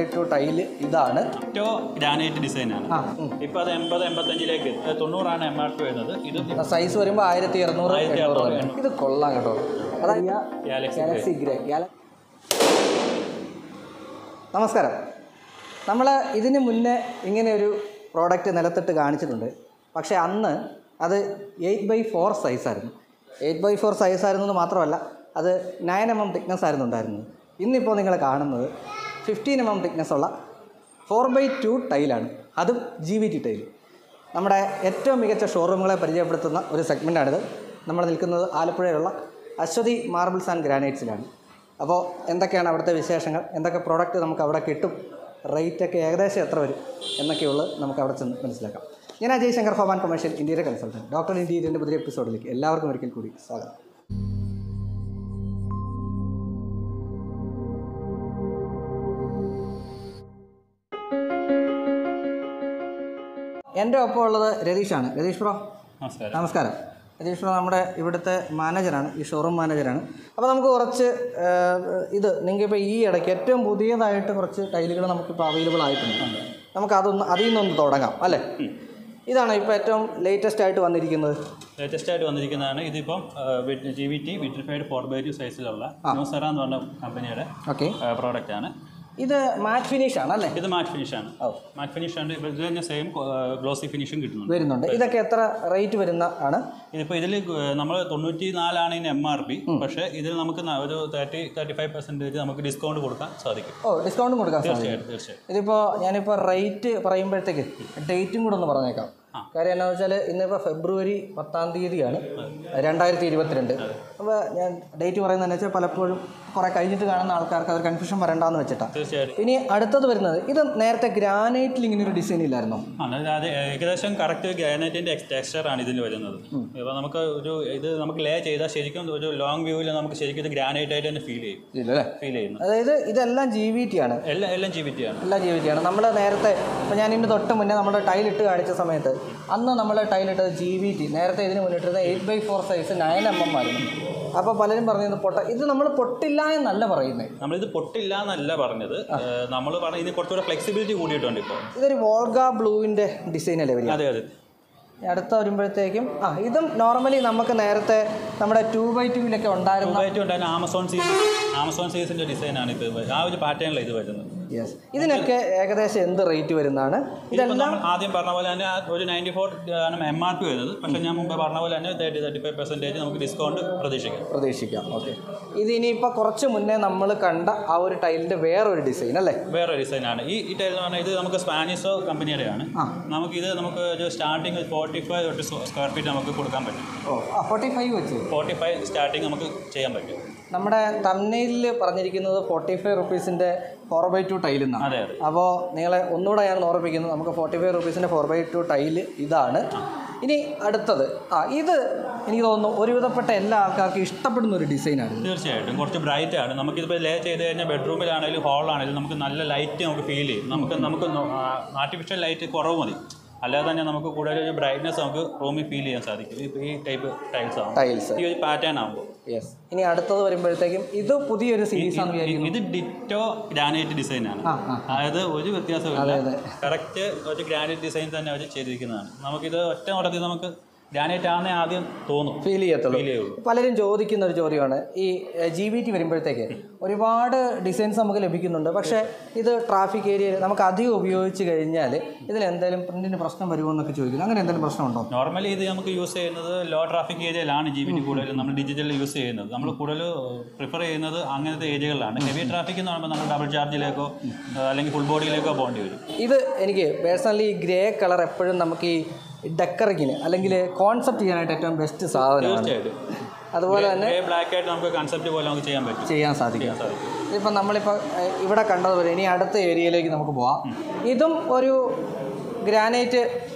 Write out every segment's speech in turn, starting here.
By two tile ഇതാണ് ഒറ്റോ granite ഡിസൈനാണ് ആ ഉം. ഇപ്പൊ അത് എൺപത് എൺപത്തഞ്ചിലേക്ക് എത്തി. തൊണ്ണൂറാണ് എം ആർ പി വരുന്നത് ഇത് സൈസ് വരുമ്പോൾ ആയിരത്തി ഇരുന്നൂറ് ആയിരത്തി എണ്ണൂറ് അറുന്നൂറ് വരും. ഇത് കൊള്ളാം കേട്ടോ അതായത് ഗാലക്സി ഗാലക്സി ഗ്രേ ഗാല നമസ്കാരം നമ്മൾ ഇതിന് മുന്നേ ഇങ്ങനെ ഒരു പ്രോഡക്റ്റ് നിലത്തിട്ട് കാണിച്ചിട്ടുണ്ട് പക്ഷേ അന്ന് അത് എയ്റ്റ് ബൈ ഫോർ സൈസായിരുന്നു എയ്റ്റ് ബൈ ഫോർ സൈസായിരുന്നു എന്ന് മാത്രമല്ല അത് നയൻ എം എം തിക്നെസ് ആയിരുന്നു ഉണ്ടായിരുന്നത് ഇന്നിപ്പോൾ നിങ്ങൾ കാണുന്നത് ഫിഫ്റ്റീൻ എം എം തിക്നെസ് ഉള്ള ഫോർ ബൈ ടു ടൈലാണ് അതും ജി വി ടി ടൈൽ നമ്മുടെ ഏറ്റവും മികച്ച ഷോറൂമുകളെ പരിചയപ്പെടുത്തുന്ന ഒരു സെഗ്മെൻറ്റാണിത് നമ്മൾ നിൽക്കുന്നത് ആലപ്പുഴയിലുള്ള അശ്വതി മാർബിൾസ് ആൻഡ് ഗ്രാനൈറ്റ്സിലാണ് അപ്പോൾ എന്തൊക്കെയാണ് അവിടുത്തെ വിശേഷങ്ങൾ എന്തൊക്കെ പ്രോഡക്റ്റ് നമുക്ക് അവിടെ കിട്ടും റേറ്റൊക്കെ ഏകദേശം എത്ര വരും എന്നൊക്കെയുള്ളത് നമുക്ക് അവിടെ ചെന്ന് മനസ്സിലാക്കാം ഞാൻ അജയ് ശങ്കർ ഹോമാൻ കൊമേഴ്ഷ്യൽ ഇന്ത്യയുടെ കൺസൾട്ടൻറ്റ് ഡോക്ടർ ഇന്ത്യയുടെ പുതിയ എപ്പിസോഡിലേക്ക് എല്ലാവർക്കും ഒരിക്കൽ കൂടി സ്വാഗതം എൻ്റെ ഒപ്പം ഉള്ളത് രതീഷാണ് രതീഷ് ബ്രോ നമസ്കാരം നമസ്കാരം രതീഷ് ബ്രോ നമ്മുടെ ഇവിടുത്തെ മാനേജറാണ് ഈ ഷോറൂം മാനേജറാണ് അപ്പോൾ നമുക്ക് കുറച്ച് ഏഹ്, ഇത് നിങ്ങൾക്ക് ഇപ്പോൾ ഈ ഇടയ്ക്ക് ഏറ്റവും പുതിയതായിട്ട് കുറച്ച് ടൈലുകൾ നമുക്കിപ്പോൾ അവൈലബിൾ ആയിട്ടുണ്ട് നമുക്ക് അതൊന്ന് അതിൽ നിന്നൊന്ന് തുടങ്ങാം അല്ലേ ഇതാണ് ഇപ്പോൾ ഏറ്റവും ലേറ്റസ്റ്റ് ആയിട്ട് വന്നിരിക്കുന്നത് ലേറ്റസ്റ്റ് ആയിട്ട് വന്നിരിക്കുന്നതാണ് ഇതിപ്പം G V T vitrified four by two സൈസിലുള്ള ന്യൂസറ എന്ന് പറഞ്ഞ കമ്പനിയുടെ ഓക്കെ പ്രോഡക്റ്റ് ആണ് ഇത് മാറ്റ് ഫിനിഷ് ആണ് അല്ലേ ഇത് മാറ്റ് ഫിനിഷ് ആണ് ഓ. മാറ്റ് ഫിനിഷ് ആണ് ഇത് തന്നെ സെയിം ഗ്ലോസി ഫിനിഷും കിട്ടുന്നുണ്ട് വരുന്നുണ്ട് ഇതൊക്കെ എത്ര റേറ്റ് വരുന്ന ആണ് ഇതിപ്പോൾ ഇതിൽ നമ്മൾ തൊണ്ണൂറ്റി നാലാണ് ഇതിന് എം ആർ പി പക്ഷേ ഇതിൽ നമുക്ക് ന- ഒരു തേർട്ടി തേർട്ടി ഫൈവ് പെർസെൻറ്റേജ് നമുക്ക് ഡിസ്കൗണ്ട് കൊടുക്കാൻ സാധിക്കും ഓ ഡിസ്കൗണ്ടും കൊടുക്കാൻ സാധിക്കും തീർച്ചയായിട്ടും തീർച്ചയായും ഇതിപ്പോൾ ഞാനിപ്പോൾ റേറ്റ് പറയുമ്പോഴത്തേക്ക് ഡേറ്റും കൂടെ ഒന്ന് പറഞ്ഞേക്കാം കാര്യം എന്താണെന്ന് വെച്ചാൽ ഇന്നിപ്പോൾ ഫെബ്രുവരി പത്താം തീയതിയാണ് രണ്ടായിരത്തി ഇരുപത്തിരണ്ട് അപ്പോൾ ഞാൻ ഡേറ്റ് പറയുന്നതെന്ന് വെച്ചാൽ പലപ്പോഴും കുറേ കഴിഞ്ഞിട്ട് കാണുന്ന ആൾക്കാർക്ക് അതൊരു കൺഫ്യൂഷൻ വരണ്ടെന്ന് വെച്ചിട്ടാണ് തീർച്ചയായിട്ടും ഇനി അടുത്തത് വരുന്നത് ഇത് നേരത്തെ ഗ്രാനൈറ്റിൽ ഇങ്ങനെ ഒരു ഡിസൈൻ ഇല്ലായിരുന്നോ അതായത് അത് ഏകദേശം കറക്റ്റ് ഗ്രാനൈറ്റിന്റെ ടെക്സ്ചർ ആണ് ഇതിൽ വരുന്നത് ഇപ്പോൾ നമുക്ക് ഒരു ഇത് നമുക്ക് ലേ ചെയ്താൽ ശരിക്കും ഒരു ലോങ് വ്യൂവിൽ നമുക്ക് ശരിക്കും ഇത് ഗ്രാനൈറ്റ് ആയിട്ട് തന്നെ ഫീൽ ചെയ്യും ഇല്ലല്ലേ ഫീൽ ചെയ്യുന്നു അതായത് ഇതെല്ലാം ജി വി ടി ആണ് എല്ലാം എല്ലാം ജി ബി ടി ആണ് എല്ലാം ജി വി ടി ആണ് നമ്മൾ നേരത്തെ ഇപ്പോൾ ഞാൻ ഇതിന് തൊട്ട് മുന്നേ നമ്മുടെ ടൈലിട്ട് കാണിച്ച സമയത്ത് അന്ന് നമ്മൾ ടൈലിട്ടത് ജി വി ടി നേരത്തെ ഇതിന് മുന്നിട്ടിരുന്നത് eight by four size nine M M ആയിരുന്നു അപ്പോൾ പലരും പറഞ്ഞത് പൊട്ട ഇത് നമ്മൾ പൊട്ടില്ല എന്നല്ല പറയുന്നത് നമ്മളിത് പൊട്ടില്ല എന്നല്ല പറഞ്ഞത് നമ്മൾ പറഞ്ഞ ഇതിന് കുറച്ചുകൂടെ ഫ്ലെക്സിബിലിറ്റി കൂടിയിട്ടുണ്ട് ഇപ്പോൾ ഇതൊരു വോൾഗ ബ്ലൂവിൻ്റെ ഡിസൈൻ അല്ലേ വരിക അതെ അതെ അടുത്ത വരുമ്പോഴത്തേക്കും ആ ഇതും നോർമലി നമുക്ക് നേരത്തെ നമ്മുടെ ടു ബൈ ടൂവിലൊക്കെ ഉണ്ടായിരുന്ന ടൂബായിട്ട് ഉണ്ടായിരുന്ന ആമസോൺ സീരീസ് ആമസോൺ സീരീസിന്റെ ഡിസൈനാണ് ഇത് ആ ഒരു പാറ്റേണിലാണ് ഇത് വരുന്നത് യെസ് ഇതിനൊക്കെ ഏകദേശം എന്ത് റേറ്റ് വരുന്നതാണ് ഇതിപ്പോൾ ഇതെല്ലാം നമ്മൾ ആദ്യം പറഞ്ഞ പോലെ തന്നെ ആ ഒരു നയൻറ്റി ഫോർ ആണ് എം ആർ പി വരുന്നത് പക്ഷേ ഞാൻ മുമ്പ് പറഞ്ഞ പോലെ തന്നെ തേർട്ടി തേർട്ടി ഫൈവ് പെർസെൻറ്റേജ് നമുക്ക് ഡിസ്കൗണ്ട് പ്രതീക്ഷിക്കാം പ്രതീക്ഷിക്കാം ഓക്കെ ഇത് ഇനിയിപ്പോൾ കുറച്ച് മുന്നേ നമ്മൾ കണ്ട ആ ഒരു ടൈലിൻ്റെ വേറൊരു ഡിസൈൻ അല്ലേ വേറെ ഡിസൈനാണ് ഈ ഈ ടൈൽ എന്ന് പറഞ്ഞാൽ ഇത് നമുക്ക് സ്പാനിഷോ കമ്പനിയുടെയാണ് ആ. നമുക്ക് ഇത് നമുക്ക് ഒരു സ്റ്റാർട്ടിങ് ഫോർട്ടി ഫൈവ് തൊട്ട് സ്ക്വയർ ഫീറ്റ് നമുക്ക് കൊടുക്കാൻ പറ്റും ഓ ആ ഫോർട്ടി ഫൈവ് വെച്ച് ഫോർട്ടി ഫൈവ് സ്റ്റാർട്ടിങ് നമുക്ക് ചെയ്യാൻ പറ്റും നമ്മുടെ തമ്മനയിൽ പറഞ്ഞിരിക്കുന്നത് ഫോർട്ടി ഫൈവ് റുപ്പീസിൻ്റെ ഫോർ ബൈ ടു ടൈൽ എന്നാണ് അതെ അതെ അപ്പോൾ നിങ്ങളെ ഒന്നുകൂടെ ഞാൻ ഓർമ്മിപ്പിക്കുന്നു നമുക്ക് ഫോർട്ടി ഫൈവ് റുപ്പീസിൻ്റെ ഫോർ ബൈ ടു ടൈല് ഇതാണ് ഇനി അടുത്തത് ആ ഇത് എനിക്ക് തോന്നുന്നു ഒരുവിധപ്പെട്ട എല്ലാ ആൾക്കാർക്കും ഇഷ്ടപ്പെടുന്ന ഒരു ഡിസൈനാണ് തീർച്ചയായിട്ടും കുറച്ച് ബ്രൈറ്റ് ആണ് നമുക്കിതിപ്പോൾ ലേ ചെയ്ത് കഴിഞ്ഞാൽ ബെഡ്റൂമിലാണെങ്കിലും ഹാളാണെങ്കിലും നമുക്ക് നല്ല ലൈറ്റ് നമുക്ക് ഫീൽ ചെയ്യും നമുക്ക് നമുക്ക് ആർട്ടിഫിഷ്യൽ ലൈറ്റ് കുറവ് മതി അല്ലാതെ തന്നെ നമുക്ക് കൂടുതൽ ഒരു ബ്രൈറ്റ്നെസ് നമുക്ക് റൂമിൽ ഫീൽ ചെയ്യാൻ സാധിക്കും ഈ- ഈ ടൈപ്പ് ടൈൽസ് ആകുമ്പോൾ ടൈൽസ് ഈ ഒരു പാറ്റേൺ ആകുമ്പോൾ യെസ് ഇനി അടുത്തത് വരുമ്പോഴത്തേക്കും ഇത് പുതിയൊരു സീരീസ് ആണെന്ന് വിചാരിക്കുന്നു ഇത് ഡിറ്റോ ഗ്രാനൈറ്റ് ഡിസൈൻ ആണ് ആ ആ അതായത് ഒരു വ്യത്യാസമില്ല അതെ. കറക്റ്റ് ഒരു ഗ്രാനൈറ്റ് ഡിസൈൻ തന്നെ അവർ ചെയ്തിരിക്കുന്നതാണ് നമുക്കിത് ഒറ്റ നോട്ടത്തിൽ നമുക്ക് ഗ്രാനൈറ്റ് ആണെന്നേ ആദ്യം തോന്നും ഫീൽ ചെയ്യത്തുള്ളൂ ഫീൽ ചെയ്യുള്ളൂ പലരും ചോദിക്കുന്ന ഒരു ചോദ്യമാണ് ഈ ജി ബി ടി വരുമ്പോഴത്തേക്ക് ഒരുപാട് ഡിസൈൻസ് നമുക്ക് ലഭിക്കുന്നുണ്ട് പക്ഷേ ഇത് ട്രാഫിക് ഏരിയയിൽ നമുക്ക് അധികം ഉപയോഗിച്ച് കഴിഞ്ഞാൽ ഇതിൽ എന്തെങ്കിലും പ്രിന്റിന് പ്രശ്നം വരുമോ എന്നൊക്കെ ചോദിക്കുന്നു അങ്ങനെ എന്തെങ്കിലും പ്രശ്നമുണ്ടോ നോർമലി ഇത് നമുക്ക് യൂസ് ചെയ്യുന്നത് ലോ ട്രാഫിക് ഏരിയയിലാണ് ജി ബി ടി കൂടുതലും നമ്മൾ ഡിജിറ്റൽ യൂസ് ചെയ്യുന്നത് നമ്മൾ കൂടുതൽ പ്രിഫർ ചെയ്യുന്നത് അങ്ങനത്തെ ഏരിയകളിലാണ് ഹെവി ട്രാഫിക് എന്ന് പറയുമ്പോൾ നമ്മൾ ഡബിൾ ചാർജിലേക്കോ അല്ലെങ്കിൽ ഫുൾ ബോഡിയിലേക്കോ പോകേണ്ടി വരും ഇത് എനിക്ക് പേഴ്സണലി ഗ്രേ കളർ എപ്പോഴും നമുക്ക് ഈ ഡെക്കറിങ്ങിന് അല്ലെങ്കിൽ കോൺസെപ്റ്റ് ചെയ്യാനായിട്ട് ഏറ്റവും ബെസ്റ്റ് സാധനമാണ് തീർച്ചയായിട്ടും അതുപോലെ തന്നെ ഗ്രേ ബ്ലാക്ക് ആയിട്ട് നമുക്ക് കൺസെപ്റ്റ് പോലെ നമുക്ക് ചെയ്യാൻ പറ്റും ചെയ്യാൻ സാധിക്കും ചെയ്യാൻ സാധിക്കും ഇതിപ്പോൾ നമ്മളിപ്പോൾ ഏഹ്, ഇവിടെ കണ്ടതുപോലെ ഇനി അടുത്ത ഏരിയയിലേക്ക് നമുക്ക് പോവാം ഇതും ഒരു ഗ്രാനൈറ്റ്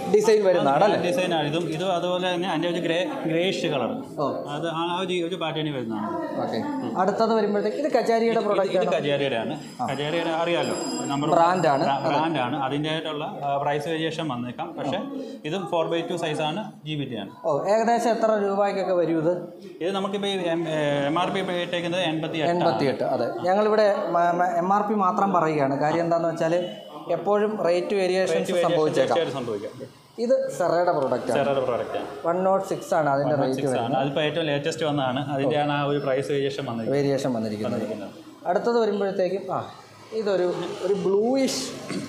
ഡിസൈൻ വരുന്നതാണ് അല്ലേ ഡിസൈൻ ആണ് ഇതും ഇതും അതുപോലെ തന്നെ അതിൻ്റെ ഒരു ഗ്രേ ഗ്രേഷ് കളർ ഓ അത് ആ ഒരു ഒരു പാറ്റേണിൽ വരുന്നതാണ് ഓക്കെ അടുത്തത് വരുമ്പോഴത്തേക്ക് ഇത് കച്ചാരിയുടെ ഇത് പ്രോഡക്റ്റ് ഇത് കജാരിയുടെ ആണ് കജാരിയുടെ അറിയാലോ നമ്മൾ ബ്രാൻഡാണ് ബ്രാൻഡ് ആണ് അതിൻ്റെതായിട്ടുള്ള പ്രൈസ് വേരിയേഷൻ വന്നേക്കാം പക്ഷേ ഇതും ഫോർ ബൈ ടു സൈസാണ് ജി ബി ടി ആണ് ഓ ഏകദേശം എത്ര രൂപയ്ക്കൊക്കെ വരും ഇത് ഇത് നമുക്കിപ്പോൾ എം ആർ പി ഇട്ടേക്കുന്നത് എൺപത്തി എട്ട് എൺപത്തിയെട്ട് അതെ ഞങ്ങളിവിടെ എം ആർ പി മാത്രം പറയുകയാണ് കാര്യം എന്താണെന്ന് വെച്ചാൽ എപ്പോഴും റേറ്റ് വേരിയേഷൻസ് സംഭവിച്ചേക്കാം തീർച്ചയായിട്ടും സംഭവിക്കാം ഇത് സെറയുടെ പ്രോഡക്റ്റ് ആണ് ചെറുതെ പ്രോഡക്റ്റ് ആണ് വൺ നോട്ട് സിക്സ് ആണ് അതിൻ്റെ റേറ്റ് സിക്സ് ആണ് അതിപ്പോൾ ഏറ്റവും ലേറ്റസ്റ്റ് വന്നതാണ് അതിൻ്റെയാണ് ആ ഒരു പ്രൈസ് വേരിയേഷൻ വന്നിരിക്കുന്നത് വേരിയേഷൻ വന്നിരിക്കുന്നത് അടുത്തത് വരുമ്പോഴത്തേക്കും ആ ഇതൊരു ഒരു ബ്ലൂയിഷ്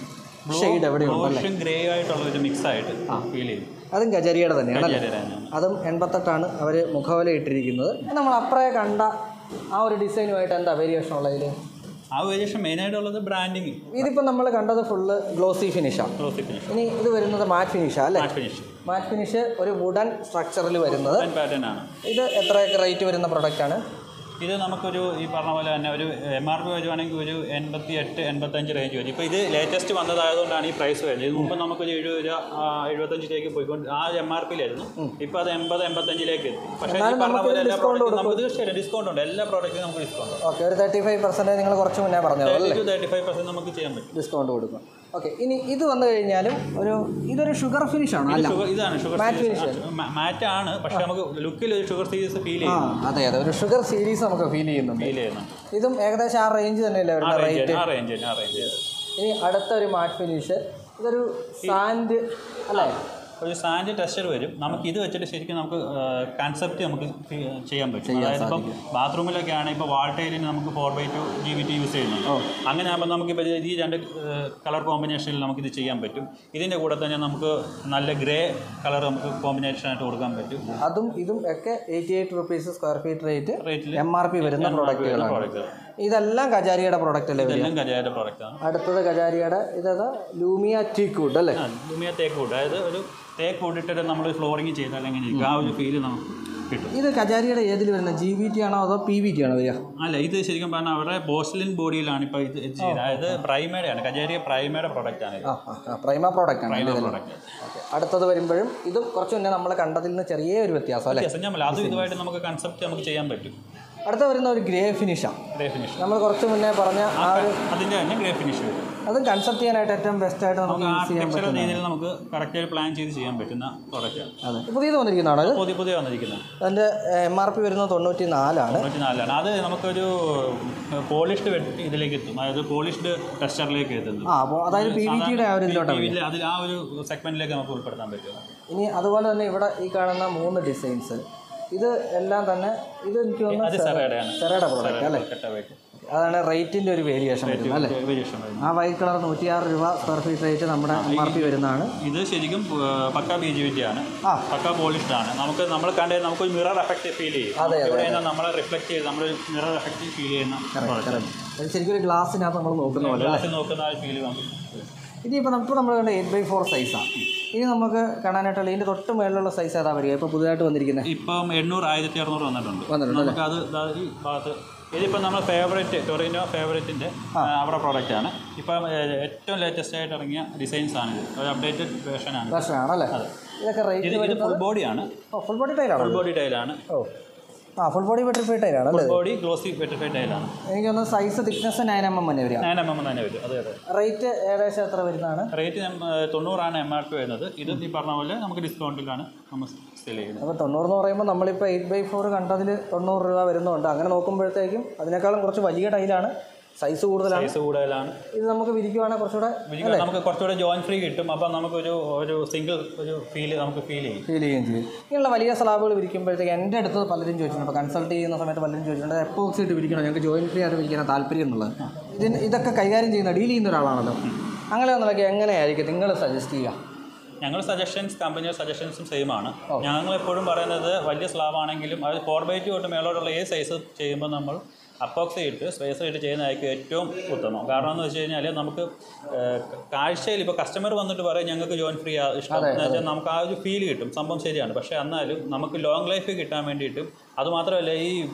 ഷെയ്ഡ് എവിടെയുണ്ട് ബ്ലൂഷും ഗ്രേ ആയിട്ടുള്ള ഒരു മിക്സ് ആയിട്ട് ഫീൽ ചെയ്യും അതും ഗജരിയുടെ തന്നെയാണ് അല്ലേ കജാരിയുടെ തന്നെയാണ് അതും എൺപത്തെട്ടാണ് അവർ മുഖവല ഇട്ടിരിക്കുന്നത് നമ്മൾ അപ്പറേ കണ്ട ആ ഒരു ഡിസൈനുമായിട്ട് എന്താ വേരിയേഷൻ ഉള്ളതിൽ ആ വേരിയേഷൻ മെയിനായിട്ടുള്ളത് ബ്രാൻഡിങ് ഇതിപ്പോൾ നമ്മൾ കണ്ടത് ഫുള്ള് ഗ്ലോസി ഫിനിഷാണ് ക്ലോസി ഫിനിഷ് ഇനി ഇത് വരുന്നത് മാറ്റ് ഫിനിഷാ അല്ലേ മാറ്റ് ഫിനിഷ് മാറ്റ് ഫിനിഷ് ഒരു വുഡൻ സ്ട്രക്ചറിൽ വരുന്നത് പാറ്റേൺ ആണ് ഇത് എത്രയൊക്കെ റേറ്റ് വരുന്ന പ്രൊഡക്റ്റാണ് ഇത് നമുക്കൊരു ഈ പറഞ്ഞ പോലെ തന്നെ ഒരു എം ആർ പി വരുവാണെങ്കിൽ ഒരു എൺപത്തി എട്ട് എൺപത്തഞ്ച് റേഞ്ച് വരും ഇപ്പോൾ ഇത് ലേറ്റസ്റ്റ് വന്നതായതുകൊണ്ടാണ് ഈ പ്രൈസ് വരുന്നത് ഇത് മുമ്പ് നമുക്കൊരു എഴുപത് രൂപ ആ, എഴുപത്തഞ്ചിലേക്ക് പോയിക്കൊണ്ട് ആ എം ആർ പിയിലായിരുന്നു ഇപ്പോൾ അത് എൺപത് എൺപത്തഞ്ചിലേക്ക് എത്തി പക്ഷേ ഈ പറഞ്ഞ പോലെ എല്ലാ പ്രോഡക്റ്റും നമുക്ക് തീർച്ചയായിട്ടും ഡിസ്കൗണ്ട് ഉണ്ട് എല്ലാ പ്രോഡക്റ്റിനും നമുക്ക് ഡിസ്കൗണ്ട് ഉണ്ട് ഓക്കെ ഒരു തേർട്ടി ഫൈവ് പെർസെൻറ്റേജ് നിങ്ങൾ കുറച്ച് മുന്നേ പറഞ്ഞത് അല്ലേ thirty two thirty five percent നമുക്ക് ചെയ്യാൻ പറ്റും ഡിസ്കൗണ്ട് കൊടുക്കും ഓക്കെ ഇനി ഇത് വന്നു കഴിഞ്ഞാലും ഒരു ഇതൊരു ഷുഗർ ഫിനിഷ് ആണ് അല്ല ഷുഗർ ഇതാണ് ഷുഗർ Matte finish. മാറ്റ് ആണ് പക്ഷേ നമുക്ക് ലുക്കിൽ ഒരു ഷുഗർ സീരീസ് ഫീൽ ആ ചെയ്യും അതെ അതെ ഒരു ഷുഗർ സീരീസ് നമുക്ക് ഫീൽ ചെയ്യുന്നുണ്ട് ഫീൽ ചെയ്യുന്നുണ്ട് ഇതും ഏകദേശം ആ റേഞ്ച് തന്നെയല്ലേ ആ വരുന്നത് റേറ്റ് റേഞ്ച് ആ റേഞ്ച് ആ റേഞ്ച് ഇനി അടുത്ത ഒരു മാറ്റ് ഫിനിഷ് ഇതൊരു സാൻഡ് അല്ലേ ഒരു സാൻഡ് ടെസ്റ്റർ വരും നമുക്ക് ഇത് വെച്ചിട്ട് ശരിക്കും നമുക്ക് കൺസെപ്റ്റ് നമുക്ക് ഫി- ചെയ്യാൻ പറ്റും അതായത് ഇപ്പം ബാത്റൂമിലൊക്കെ ആണ് ഇപ്പോൾ വാൾ ടൈലിന് നമുക്ക് four by two G B T use ചെയ്യുന്നുണ്ട് അങ്ങനെ ആകുമ്പോൾ നമുക്കിപ്പോൾ ഇത് ഈ രണ്ട് കളർ കോമ്പിനേഷനിൽ നമുക്കിത് ചെയ്യാൻ പറ്റും ഇതിൻ്റെ കൂടെ തന്നെ നമുക്ക് നല്ല ഗ്രേ കളർ നമുക്ക് കോമ്പിനേഷനായിട്ട് കൊടുക്കാൻ പറ്റും അതും ഇതും ഒക്കെ eighty eight rupees square feet rate റേറ്റിൽ എം ആർ പി വരുന്ന പ്രോഡക്റ്റുകളാണ് പ്രോഡക്റ്റ് ഇതെല്ലാം കജാരിയുടെ പ്രോഡക്റ്റ് അല്ലേ വരിക ഇതെല്ലാം കജായുടെ പ്രോഡക്റ്റാണ് അടുത്തത് കജാരിയുടെ ഇതത് ലൂമിയ ടീക്ക് വുഡ് അല്ലേ ഭൂമിയ തേക്ക് വുഡ് അതായത് ഒരു തേക്ക് വുഡ് ഇട്ടിട്ട് നമ്മൾ ഫ്ലോറിങ് ചെയ്താൽ എങ്ങനെ ഇരിക്കും ആ ഒരു ഫീല് നമുക്ക് കിട്ടും ഇത് കജാരിയുടെ ഏതിൽ വരുന്നത് ജി വി ടി ആണോ അതോ പി വി ടി ആണോ വരിക അല്ല ഇത് ശരിക്കും പറഞ്ഞാൽ അവരുടെ ബോസ്ലിൻ ബോഡിയിലാണ് ഇപ്പോൾ ഇത് ഇത് ചെയ്തത് അതായത് പ്രൈമയുടെ ആണ് കജാരിയ പ്രൈമയുടെ പ്രോഡക്റ്റ് ആണ് ഇത് ആ ആ, ആ പ്രൈമ പ്രോഡക്റ്റ് ആണ് പ്രൈമ ഇതിൽ പ്രോഡക്റ്റ് ഓക്കെ അടുത്തത് വരുമ്പോഴും ഇതും കുറച്ച് മുന്നേ നമ്മൾ കണ്ടതിൽ നിന്ന് ചെറിയ ഒരു വ്യത്യാസം അല്ലേ വ്യത്യാസം ഞാൻ പറഞ്ഞില്ല, അതും ഇതുമായിട്ട് നമുക്ക് കൺസെപ്റ്റ് നമുക്ക് ചെയ്യാൻ പറ്റും അടുത്ത വരുന്ന ഒരു ഗ്രേ ഫിനിഷാണ് ഗ്രേ ഫിനിഷ് നമ്മൾ കുറച്ച് മുന്നേ പറഞ്ഞ ആ ഒരു അതിൻ്റെ തന്നെ ഗ്രേ ഫിനിഷ് വരും അതും കൺസെപ്റ്റ് ചെയ്യാനായിട്ട് ഏറ്റവും ബെസ്റ്റ് ആയിട്ട് നമുക്ക് യൂസ് ചെയ്യാൻ ആർട്ടിഫിഷ്യൽ രീതിയിൽ നമുക്ക് കറക്റ്റ് പ്ലാൻ ചെയ്ത് ചെയ്യാൻ പറ്റുന്ന പ്രോഡക്റ്റാണ് അതെ പുതിയത് വന്നിരിക്കുന്നതാണോ ഇത് പുതിയ പുതിയ വന്നിരിക്കുന്നത് അതിൻ്റെ എം ആർ പി വരുന്നത് തൊണ്ണൂറ്റി നാലാണ് തൊണ്ണൂറ്റി നാലാണ് അത് നമുക്കൊരു പോളിഷ്ഡ് ഇതിലേക്ക് എത്തും അതായത് പോളിഷ്ഡ് ടെസ്റ്ററിലേക്ക് എത്തുന്നു ആ അപ്പോൾ അതായത് പി വി ടിയുടെ ആ ഒരു ഇതിലോട്ടാണ് ഇതിൽ അതിൽ ആ ഒരു സെഗ്മെന്റിലേക്ക് നമുക്ക് ഉൾപ്പെടുത്താൻ പറ്റും ഇനി അതുപോലെ തന്നെ ഇവിടെ ഈ കാണുന്ന മൂന്ന് ഡിസൈൻസ് ഇത് എല്ലാം തന്നെ ഇത് എനിക്ക് അത് തോന്നുന്നു സെറയുടെയാണ് സെറയുടെ പ്രോഡക്റ്റ് അല്ലേ കെട്ടവയ്ക്ക് അതാണ് റേറ്റിൻ്റെ ഒരു വേരിയേഷൻ വരുന്നത് അല്ലേ വേരിയേഷൻ വരുന്നത് ആ വൈറ്റ് കളർ നൂറ്റിയാറ് രൂപ സ്ക്വയർ ഫീറ്റ് റേറ്റ് നമ്മുടെ എം ആർ പി വരുന്നതാണ് ഇത് ശരിക്കും ആ, പക്ക ബി ജി വിറ്റി ആണ് ആ. പക്ക പോളിഷ്ഡ് ആണ് നമുക്ക് നമ്മൾ കണ്ടത് നമുക്കൊരു മിറർ എഫക്റ്റ് ഫീൽ ചെയ്യും അതെ, ഇവിടെ നിന്ന് നമ്മളെ റിഫ്ലക്ട് ചെയ്ത് നമ്മൾ മിറർ എഫക്റ്റ് ഫീൽ ചെയ്യുന്ന അത് ശരിക്കും ഒരു ഗ്ലാസ്സിനകത്ത് നമ്മൾ നോക്കുന്ന പോലെ ഗ്ലാസ്സിൽ നോക്കുന്ന ആ ഫീൽ നമുക്ക് ഇനിയിപ്പോൾ നമുക്ക് നമ്മൾ കണ്ട എയ്റ്റ് ബൈ ഫോർ സൈസാണ് ഇനി നമുക്ക് കാണാനായിട്ടുള്ള ഇതിൻ്റെ തൊട്ട് മേളിലുള്ള സൈസ് ഏതാ വരിക ഇപ്പോൾ പുതുതായിട്ട് വന്നിരിക്കുന്നത് ഇപ്പം എണ്ണൂറ് ആയിരത്തി അറുന്നൂറ് വന്നിട്ടുണ്ട് വന്നിട്ടുണ്ട് നമുക്ക് അത് ദാ ഈ ഭാഗത്ത് ഇതിപ്പോൾ നമ്മൾ ഫേവറേറ്റ് ടൊറിനോ ഫേവറേറ്റിൻ്റെ അവരുടെ പ്രോഡക്റ്റ് ആണ് ഇപ്പം ഏ, ഏറ്റവും ലേറ്റസ്റ്റ് ആയിട്ട് ഇറങ്ങിയ ഡിസൈൻസ് ആണ് ഇത് ഒരു അപ്ഡേറ്റഡ് വേർഷൻ ആണ് ഭക്ഷണമാണല്ലേ ഇതൊക്കെ ഇത് റേറ്റ് ഇത് ഫുൾ ബോഡിയാണ് ഓ ഫുൾ ബോഡി ടൈലാണോ ഫുൾ ബോഡി ടൈലാണ് ഓ ആ ഫുൾ ബോഡി വെട്രിഫൈഡ് ടൈലാണ് അല്ലേ ബോഡി ഗ്ലോസി വെറ്റിഫൈഡ് ടൈലാണ് എനിക്ക് തോന്നുന്നു size thickness nine M M തന്നെ വരിക നയൻ എം എം തന്നെ വരും അതെ അതെ റേറ്റ് ഏകദേശം എത്ര വരുന്നതാണ് റേറ്റ് നം- ഏ, തൊണ്ണൂറാണ് എം ആർ പി വരുന്നത് ഇത് ഈ പറഞ്ഞ പോലെ നമുക്ക് ഡിസ്കൗണ്ടിലാണ് നമ്മൾ സെയിൽ ചെയ്യുന്നത് അപ്പോൾ തൊണ്ണൂറ് എന്ന് പറയുമ്പോൾ നമ്മളിപ്പോൾ എയ്റ്റ് ബൈ ഫോർ കണ്ടതിൽ തൊണ്ണൂറ് രൂപ വരുന്നുണ്ട് അങ്ങനെ നോക്കുമ്പോഴത്തേക്കും അതിനേക്കാളും കുറച്ച് വലിയ ടൈലാണ് സൈസ് കൂടുതലാണ് സൈസ് കൂടുതലാണ് ഇത് നമുക്ക് വിരിക്കുവാണെങ്കിൽ കുറച്ചുകൂടെ വിരിക്കാൻ നമുക്ക് കുറച്ചുകൂടെ ജോയിൻ ഫ്രീ കിട്ടും അപ്പോൾ നമുക്കൊരു ഒരു സിംഗിൾ ഒരു ഫീൽ നമുക്ക് ഫീൽ ചെയ്യും ഫീൽ ചെയ്യുകയും ചെയ്യും ഇങ്ങനെയുള്ള വലിയ സ്ലാബുകൾ വിരിക്കുമ്പോഴത്തേക്ക് എൻ്റെ അടുത്ത് പലരും ചോദിച്ചിട്ടുണ്ട് അപ്പോൾ കൺസൾട്ട് ചെയ്യുന്ന സമയത്ത് പലരും ചോദിച്ചിട്ടുണ്ട് എപ്പോക്സി ഇട്ട് വിരിക്കണം ഞങ്ങൾക്ക് ജോയിൻ ഫ്രീ ആയിട്ട് വിരിക്കാൻ താല്പര്യം എന്നുള്ളത് ഇതിന് ഇതൊക്കെ കൈകാര്യം ചെയ്യുന്ന ഡീൽ ചെയ്യുന്ന ഒരാളാണല്ലോ അങ്ങനെ ഒന്നൊക്കെ എങ്ങനെയായിരിക്കും നിങ്ങൾ സജസ്റ്റ് ചെയ്യുക ഞങ്ങൾ സജഷൻസ് കമ്പനിയുടെ സജഷൻസും സെയിം ആണ് ഞങ്ങൾ എപ്പോഴും പറയുന്നത് വലിയ സ്ലാബ് ആണെങ്കിലും അത് ഫോർ ബൈ ടു തൊട്ട് മേലോട്ടുള്ള ഏത് സൈസ് ചെയ്യുമ്പോൾ നമ്മൾ അപ്പോക്സി ഇട്ട് സ്പേസ് ഇട്ട് ചെയ്യുന്നതായിരിക്കും ഏറ്റവും ഉത്തമം കാരണം എന്ന് വെച്ച് കഴിഞ്ഞാൽ നമുക്ക് ഏഹ്, കാഴ്ചയിൽ ഇപ്പോൾ കസ്റ്റമർ വന്നിട്ട് പറയും ഞങ്ങൾക്ക് ജോയിൻ ഫ്രീ ഇഷ്ടം എന്ന് വെച്ചാൽ നമുക്ക് ആ ഒരു ഫീൽ കിട്ടും സംഭവം ശരിയാണ് പക്ഷേ എന്നാലും നമുക്ക് ലോങ് ലൈഫ് കിട്ടാൻ വേണ്ടിയിട്ടും അതുമാത്രമല്ല ഈ